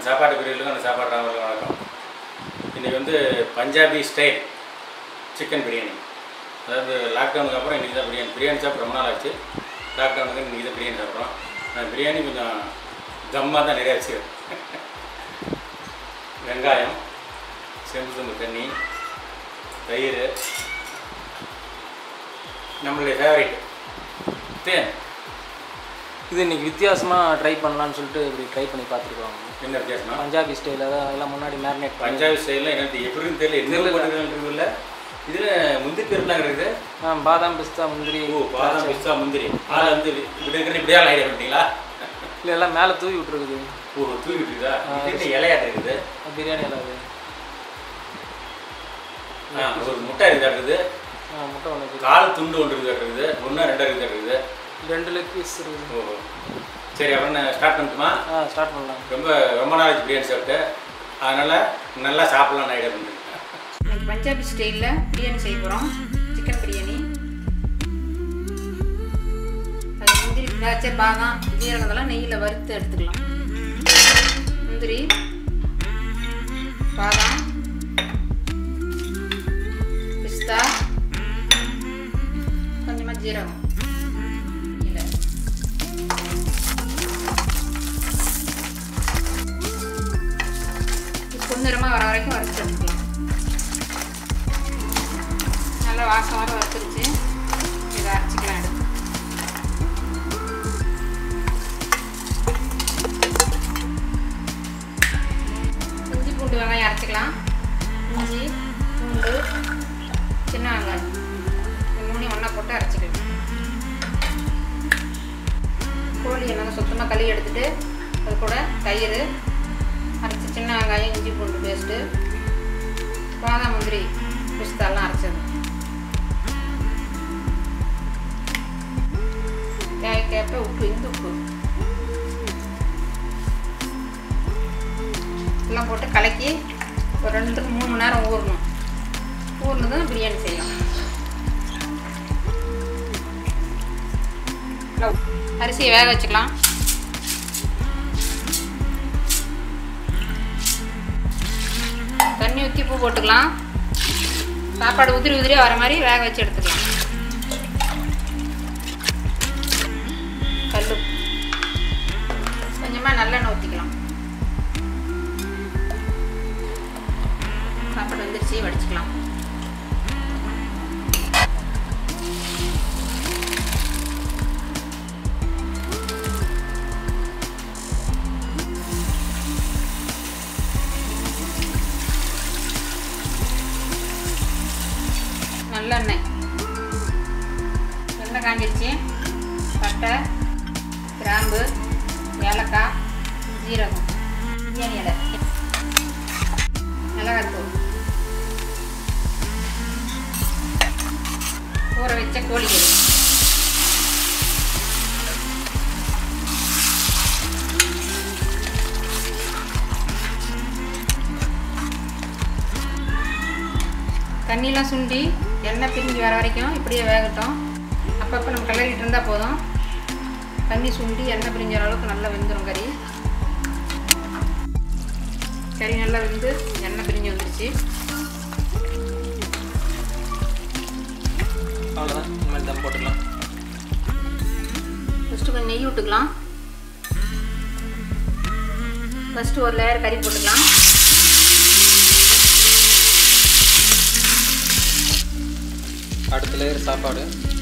சாப்பாட்டு பிரிவுகளுக்கும் அந்த சாப்பாடு ராமர்களுக்கும் வணக்கம் இன்றைக்கி வந்து பஞ்சாபி ஸ்டைல் சிக்கன் பிரியாணி அதாவது லாக்டவுனுக்கு அப்புறம் இன்றைக்கி தான் பிரியாணி பிரியாணி சாப்பிட்டு ரொம்ப நாள் ஆச்சு லாக்டவுனுக்கு இன்றைக்கி தான் பிரியாணி சாப்பிட்றோம் அந்த பிரியாணி கொஞ்சம் தம்மாக தான் நிறையா வச்சு வெங்காயம் செம்பு செம்பு தண்ணி தயிர் நம்மளுடைய ஃபேவரைட் தேன் இது இன்னைக்கு வித்தியாசமாக ட்ரை பண்ணலாம்னு சொல்லிட்டு இப்படி ட்ரை பண்ணி பார்த்துருக்கோம் என்ன வித்தியாசமா பஞ்சாபி ஸ்டைல் அதான் எல்லாம் முன்னாடி மேரினேட் பண்ணி பஞ்சாபி ஸ்டைலில் எனக்கு எப்படின்னு தெரியல எந்த போட்டுருக்குன்னு இல்லை இதில் முந்திரி பருப்புலாம் இருக்குது ஆ பாதாம் பிஸ்தா முந்திரி ஓ பாதாம் பிஸ்தா முந்திரி ஆளை வந்து இப்படி இருக்கிற இப்படியா ஐடியா பண்ணிட்டீங்களா இல்லை எல்லாம் மேலே தூவி விட்ருக்குது ஓ தூவி விட்டுருதா இது என்ன இலையாட்ட இருக்குது பிரியாணி எல்லாம் இது ஆ ஒரு முட்டை இருக்குதா இருக்குது ஆ முட்டை ஒன்று இருக்குது கால் துண்டு ஒன்று இருக்குதா இருக்குது ஒன்றா ரெண்டா இருக்குதா இருக்குது ரெண்டு லெக் பீஸ் இருக்குது ஓ சரி அப்புறம் ஸ்டார்ட் பண்ணட்டுமா ஆ ஸ்டார்ட் பண்ணலாம் ரொம்ப ரொம்ப நாளைக்கு பிரியாணி சாப்பிட்டு அதனால் நல்லா சாப்பிட்லான்னு ஐடியா பண்ணிருக்கேன் இன்னைக்கு பஞ்சாபி ஸ்டைலில் பிரியாணி செய்ய போகிறோம் சிக்கன் பிரியாணி அது முந்திரி திராட்சை பாதாம் ஜீரகம் இதெல்லாம் நெய்யில் வறுத்து எடுத்துக்கலாம் முந்திரி பாதாம் பிஸ்தா கொஞ்சமாக ஜீரகம் இல்லை பொன்னிறமாக வர வரைக்கும் வறுத்து எடுத்துக்கலாம் நல்லா வாசம் வர வறுத்துருச்சு இதை அரைச்சிக்கலாம் எடுத்து இஞ்சி பூண்டு வெங்காயம் அரைச்சிக்கலாம் இஞ்சி பூண்டு சின்ன வெங்காயம் இந்த மூணையும் ஒன்றா போட்டு அரைச்சிக்கலாம் கோழி நல்லா சுத்தமாக கழுவி எடுத்துட்டு அது கூட தயிர் அரைச்சி சின்ன வெங்காயம் இஞ்சி பூண்டு பேஸ்ட்டு பாதாம் முந்திரி பிஸ்தாலாம் அரைச்சது தேவைக்கேற்ப உப்பு இந்து உப்பு எல்லாம் போட்டு கலக்கி ஒரு ரெண்டு மூணு மணி நேரம் ஊறணும் ஊறினதும் பிரியாணி செய்யலாம் நல்லா அரிசியை வேக வச்சுக்கலாம் தண்ணி ஊற்றி பூ போட்டுக்கலாம் சாப்பாடு உதிரி உதிரியாக வர மாதிரி வேக வச்சு எடுத்துக்கலாம் கல் கொஞ்சமாக நல்லெண்ணெய் ஊற்றிக்கலாம் சாப்பாடு வந்துருச்சு வடிச்சுக்கலாம் நல்லெண்ணெய் எண்ணெய் காஞ்சிருச்சு பட்டை கிராம்பு ஏலக்காய் ஜீரகம் பிரியாணி இலை மிளகாத்தூள் ஊற வச்ச கோழிக்கறி தண்ணியெலாம் சுண்டி எண்ணெய் பிரிஞ்சு வர வரைக்கும் இப்படியே வேகட்டும் அப்பப்போ நம்ம கிளறிட்டு இருந்தால் போதும் தண்ணி சுண்டி எண்ணெய் பிரிஞ்ச அளவுக்கு நல்லா வெந்துடும் கறி கறி நல்லா வெந்து எண்ணெய் பிரிஞ்சு வந்துருச்சு அவ்வளோதான் இந்த மாதிரி தம் போட்டுக்கலாம் ஃபஸ்ட்டு கொஞ்சம் நெய் விட்டுக்கலாம் ஃபஸ்ட்டு ஒரு லேயர் கறி போட்டுக்கலாம் அடுத்த லேயர் சாப்பாடு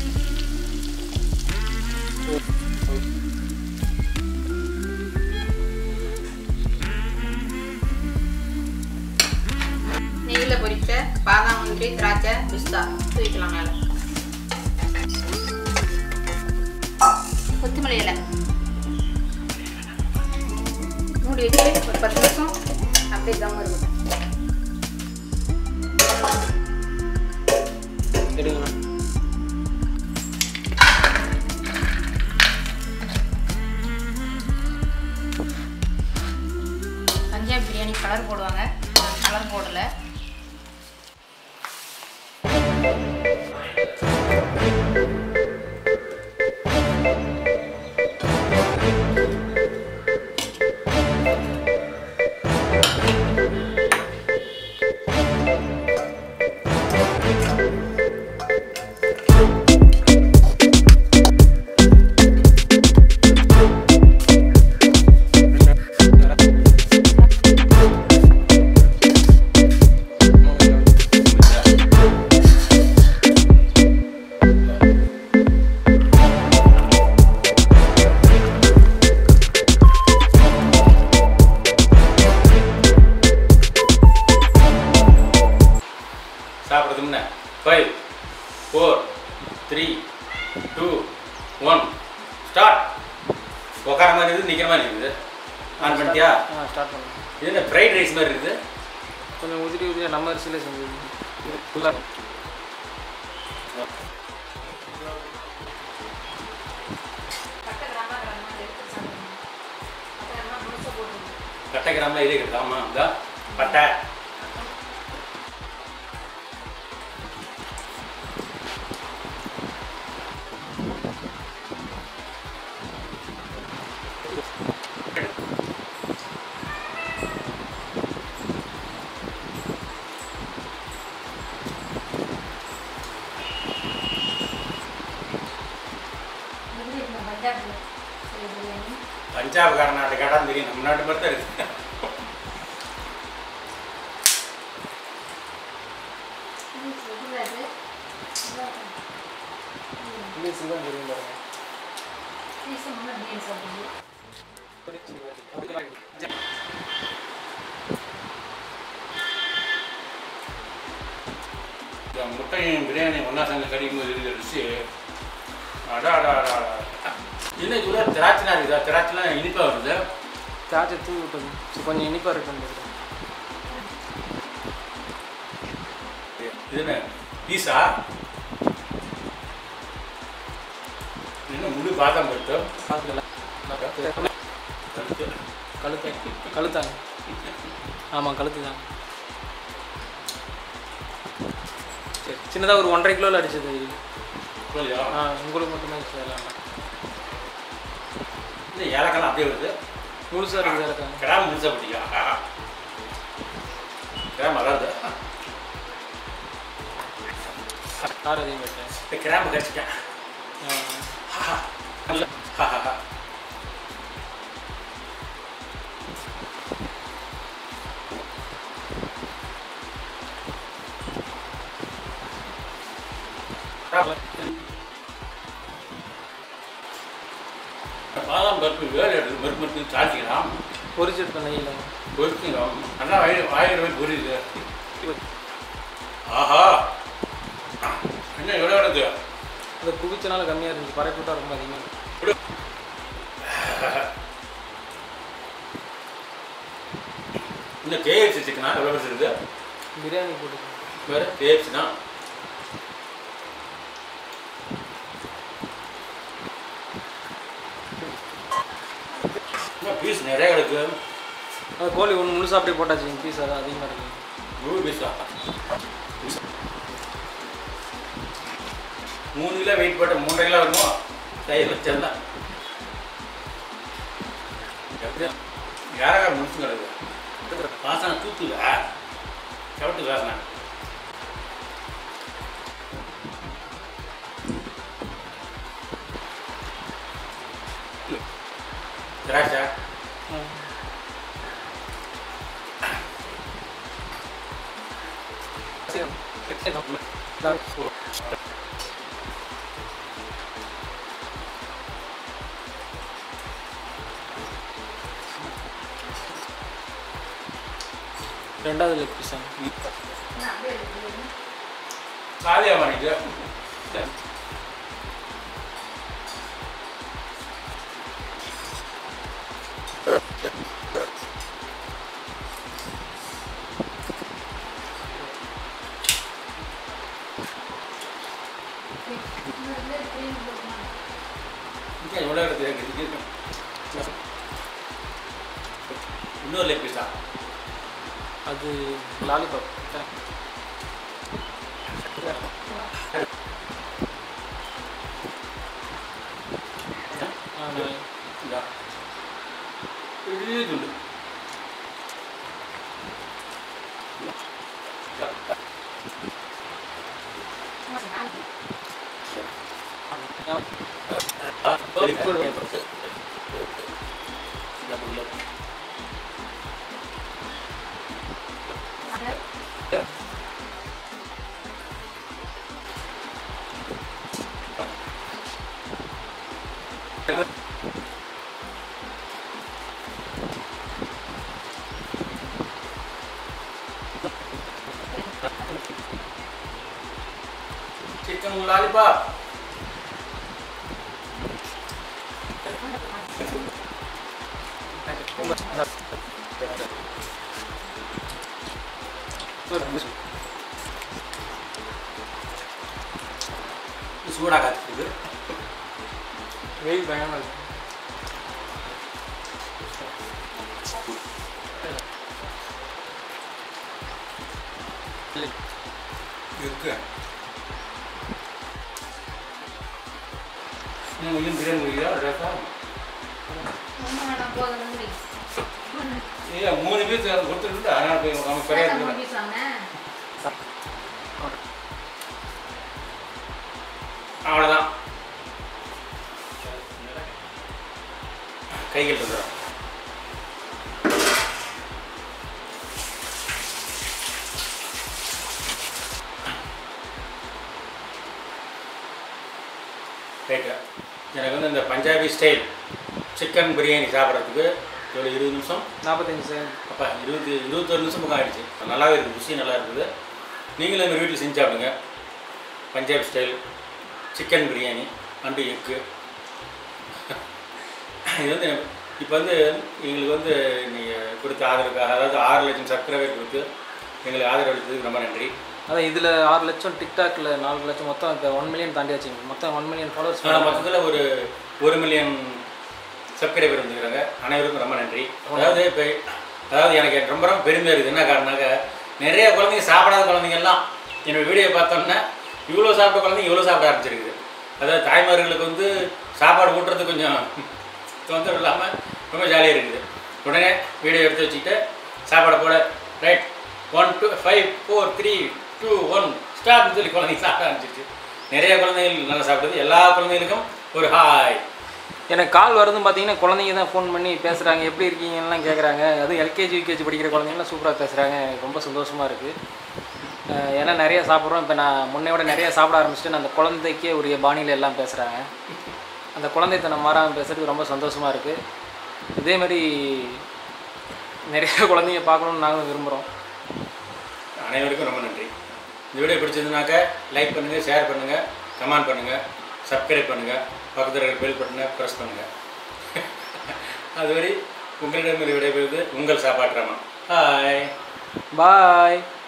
நெய்யில் பொரிச்ச பாதாம் முந்திரி திராட்சை பிஸ்தா தூக்கிக்கலாம் மேலே கொத்தமல்லி இலை மூடி வச்சு ஒரு பத்து நிமிஷம் அப்படியே தம் இருக்கும் எடுங்க பஞ்சாப் பிரியாணி கலர் போடுவாங்க கலர் போடல ஸ்டார்ட் பண்ணேன் இது என்ன ஃப்ரைட் ரைஸ் மாதிரி இருக்குது கொஞ்சம் உதிரி உதிரியாக நம்ம அரிசியில் செஞ்சது ஃபுல்லாக பட்டை கிராமம் கிராமம் எடுத்து சாப்பிடுங்க பட்டை கிராமம் முழுசாக போட்டுருங்க கட்டை கிராமில் இது இருக்குது ஆமாம் இதா பட்டை இது இந்த பஞ்சாப் சரி பிரியாணி பஞ்சாப் கர்நாடக கடன் தெரியும் நம்ம நாட்டு மாதிரி தான் இருக்குது இது சொல்லுறாரு இங்கிலீஷ் தான் தெரியும் பாருங்க பீஸ் முன்னாடி பிரியாணி சாப்பிடுங்க இந்த முட்டையும் பிரியாணி ஒன்றா சேர்ந்து கடிக்கும் போது இருக்கிற ருசி அடா அடா அடா அடா. என்ன இது கூட திராட்சைலாம் இருக்குதா திராட்சைலாம் இனிப்பாக வருது திராட்சை தூவி விட்டது சரி கொஞ்சம் இனிப்பாக இருக்குன்னு இது என்ன பீஸா என்ன முழு பாதாம் பருப்பு பார்த்துக்கலாம் கழுத்து கழுத்தாங்க ஆமாம் கழுத்து தான் சரி சின்னதாக ஒரு ஒன்றரை கிலோவில் அடிச்சது இது. சொல்லியா ஆ உங்களுக்கு மட்டும்தான் செய்யலாம் இந்த ஏலக்காய்லாம் அப்படியே வருது முழுசாக இருக்குது இலக்காங்க கிராம் முழுசா போட்டியா கிராம் அதாவது கார் அதிகம் போட்டேன் இந்த கிராம்பு கடிச்சிட்டேன் நல்ல பாதாம் பருப்பு வேலை எடுத்து மறுப்பு மறுப்பு சாத்திக்கலாம் பொரிச்சு எடுத்த நெய்யில் பொறுத்துங்க நல்லா ஆயிரம் ஆயிரம் ரூபாய் புரியுது ஆஹா என்ன எவ்வளோ வருது அது குவிச்சனால கம்மியாக இருந்துச்சு பறவை போட்டால் ரொம்ப அதிகமாக இன்னும் கேஎஃப்சி சிக்கனா எவ்வளோ வருஷம் இருக்குது பிரியாணி போட்டு வேறு கேஎஃப்சி தான் இன்னும் பீஸ் நிறைய கிடக்கு அது கோழி ஒன்று முழுசாக அப்படியே போட்டாச்சு பீஸ் அது அதிகமாக இருக்குது நூறு பீஸா மூணு கிலோ வெயிட் போட்ட மூன்றரை கிலோ வருமோ தயிர் வச்சிருந்தேன் எப்படியா யாராக முடிச்சு கிடக்கு வாசனை தூத்துதா சவட்டு வாசனை திராட்சை ரெண்டாவது லெக் பீஸா என்ன அப்படியே இருக்கு பிரியாணி காலியாக பண்ணிட்டு இன்னும் ரெண்டு பிரியாணி போட்டுருந்தாங்க ఇంకా ఎవడో இன்னொரு லெக் பீஸா அது லாலிபாப் ஆ நான் இதா பெரிய துண்டு சிக்கன் லாலிபாப் சூடாக காத்துக்குது வெயில் பயங்கரமாக இருக்கு இருக்கு இன்னும் கொஞ்சம் பிரியாணி முடியுதா ரேட்டா ஒன்றும் வேணாம் போதும் நன்றி இல்லை மூணு பீஸ் கொடுத்துட்டு அதனால் போய் நம்ம கிடையாது மூணு பீஸ் வாங்கினேன் அவ்வளோதான் கைகள் வந்துடும் ரைட்டு எனக்கு வந்து இந்த பஞ்சாபி ஸ்டைல் சிக்கன் பிரியாணி சாப்பிட்றதுக்கு எவ்வளோ இருபது நிமிஷம் நாற்பத்தஞ்சு செகண்ட் அப்பா இருபது இருபத்தொரு நிமிஷம் பக்கம் ஆயிடுச்சு நல்லாவே இருக்குது ருசி நல்லா இருக்குது நீங்களும் எங்கள் வீட்டில் செஞ்சு சாப்பிடுங்க Punjabi style chicken biryani and egg இது வந்து இப்போ வந்து எங்களுக்கு வந்து நீங்கள் கொடுத்த ஆதரவுக்காக அதாவது ஆறு லட்சம் சப்ஸ்கிரைபர் கொடுத்து எங்களுக்கு ஆதரவு அளித்ததுக்கு ரொம்ப நன்றி அதான் இதில் ஆறு லட்சம் டிக்டாக்ல நாலு லட்சம் மொத்தம் இப்போ ஒன் மில்லியன் தாண்டியாச்சு மொத்தம் ஒன் மில்லியன் ஃபாலோவர்ஸ் ஆனால் மொத்தத்தில் ஒரு ஒரு மில்லியன் சப்ஸ்கிரைபர் வந்துருக்காங்க அனைவருக்கும் ரொம்ப நன்றி அதாவது இப்போ அதாவது எனக்கு ரொம்ப ரொம்ப பெருமையாக இருக்குது என்ன காரணம்னாக்க நிறைய குழந்தைங்க சாப்பிடாத குழந்தைங்க எல்லாம் என்னோட வீடியோ பார்த்தோன்னே இவ்வளோ சாப்பிட்ட குழந்தைங்க இவ்வளோ சாப்பிட ஆரம்பிச்சிருக்குது அதாவது தாய்மார்களுக்கு வந்து சாப்பாடு ஊட்டுறது கொஞ்சம் தொந்தரவு இல்லாமல் ரொம்ப ஜாலியாக இருக்குது உடனே வீடியோ எடுத்து வச்சுக்கிட்டு சாப்பாடை போட right one two five four three two one ஸ்டார்ட்னு சொல்லி குழந்தைங்க சாப்பிட ஆரம்பிச்சிருச்சு நிறைய குழந்தைகள் நல்லா சாப்பிடுது எல்லா குழந்தைகளுக்கும் ஒரு ஹாய் எனக்கு கால் வருதுன்னு பார்த்தீங்கன்னா குழந்தைங்க தான் ஃபோன் பண்ணி பேசுகிறாங்க எப்படி இருக்கீங்கலாம் கேட்குறாங்க அதுவும் எல்கேஜி யூகேஜி படிக்கிற குழந்தைங்கலாம் சூப்பராக பேசுகிறாங்க எனக்கு ரொம்ப சந்தோஷமாக இருக்குது ஏன்னா நிறைய சாப்பிட்றோம் இப்போ நான் முன்னை விட நிறைய சாப்பிட ஆரம்பிச்சிட்டு அந்த குழந்தைக்கே உரிய பாணியில் எல்லாம் பேசுகிறாங்க அந்த குழந்தைத்தனம் மாறாமல் பேசுறதுக்கு ரொம்ப சந்தோஷமாக இருக்குது இதே மாதிரி நிறைய குழந்தைங்க பார்க்கணுன்னு நாங்களும் விரும்புகிறோம் அனைவருக்கும் ரொம்ப நன்றி இந்த வீடியோ பிடிச்சிருந்துனாக்க லைக் பண்ணுங்கள் ஷேர் பண்ணுங்கள் கமெண்ட் பண்ணுங்கள் சப்ஸ்கிரைப் பண்ணுங்கள் பக்கத்தில் இருக்கிற பெல் பட்டனை ப்ரெஸ் பண்ணுங்கள் அதுவரை உங்களிடமிருந்து விடைபெறுவது உங்கள் சாப்பாட்டு ராமன் ஹாய் பாய்